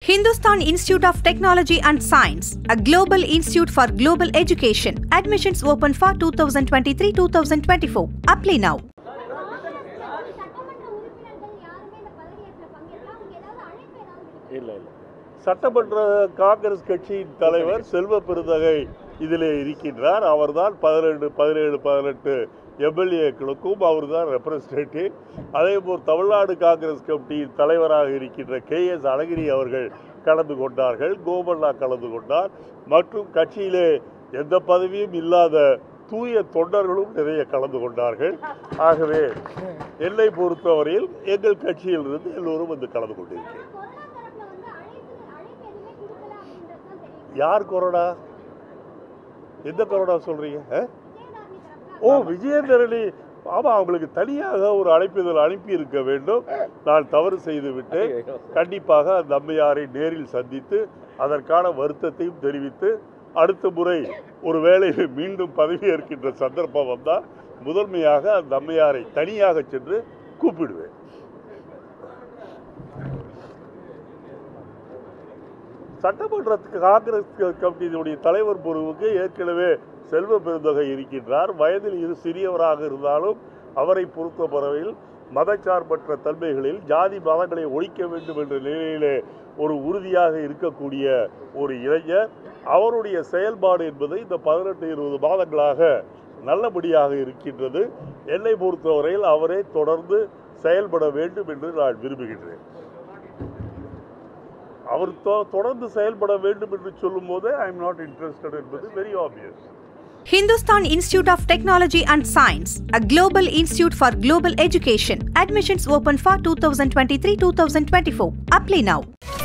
Hindustan Institute of Technology and Science, a global institute for global education. Admissions open for 2023 2024. Apply now. யாரும் சட்டமன்ற உறுப்பினர்கள் யாருமே இந்த பதவியேற்பில் பங்கேற்கல அவங்க ஏதாவது அழைப்பு ஏதாவது இல்லை இல்லை சட்டமன்ற காங்கிரஸ் கட்சியின் தலைவர் செல்வ பெருந்தகை இதிலே இருக்கின்றார் அவர்தான் பதினெண்டு பதினேழு பதினெட்டு எம்எல்ஏக்களுக்கும் அவர் தான் ரெப்ரசன்டேட்டிவ் அதே போல் தமிழ்நாடு காங்கிரஸ் கமிட்டியின் தலைவராக இருக்கின்ற கே எஸ் அழகிரி அவர்கள் கலந்து கொண்டார்கள் கோபண்ணா கலந்து கொண்டார் மற்றும் கட்சியிலே எந்த பதவியும் இல்லாத தூய தொண்டர்களும் நிறைய கலந்து கொண்டார்கள் ஆகவே என்னை பொறுத்தவரையில் எங்கள் கட்சியிலிருந்து எல்லோரும் வந்து கலந்து கொண்டிருக்கிறேன் கொரோனா தரப்புல வந்து அழைப்பு அழைப்பு எதுவுமே கொடுக்கல அப்படின்றது தான் தெரியும் யார் கொரோனா எந்த கொரோனா சொல்றீங்க ஆ? விஜயதாரணி தரப்புல ஓ விஜயதரணி ஆமா அவங்களுக்கு தனியாக ஒரு அழைப்பிதழ் அனுப்பி இருக்க வேண்டும் நான் தவறு செய்து விட்டு கண்டிப்பாக அந்த அம்மையாரை நேரில் சந்தித்து அதற்கான வருத்தத்தையும் தெரிவித்து அடுத்த முறை ஒரு வேளையில் மீண்டும் பதவியேற்கின்ற சந்தர்ப்பம் வந்தால் முதன்மையாக அந்த அம்மையாரை தனியாக சென்று கூப்பிடுவேன் சட்டமன்றத்துக்கு காங்கிரஸ் க- கமிட்டியினுடைய தலைவர் பொறுப்புக்கு ஏற்கனவே செல்வ பெருந்தகை இருக்கின்றார் வயதில் இரு சிறியவராக இருந்தாலும் அவரை பொறுத்தவரையில் மதச்சார்பற்ற தன்மைகளில் ஜாதி மதங்களை ஒழிக்க வேண்டும் என்ற நிலையிலே ஒரு உறுதியாக இருக்கக்கூடிய ஒரு இளைஞர் அவருடைய செயல்பாடு என்பது இந்த பதினெட்டு இருபது மாதங்களாக நல்லபடியாக இருக்கின்றது என்னை பொறுத்தவரையில் அவரே தொடர்ந்து செயல்பட வேண்டும் என்று நான் விரும்புகின்றேன் அவர் தொ- தொடர்ந்து செயல்பட வேண்டும் என்று சொல்லும்போது ஐ எம் நாட் இன்ட்ரெஸ்டட் என்பது very obvious Hindustan Institute of Technology and Science, a global institute for global education. Admissions open for 2023 2024. Apply now.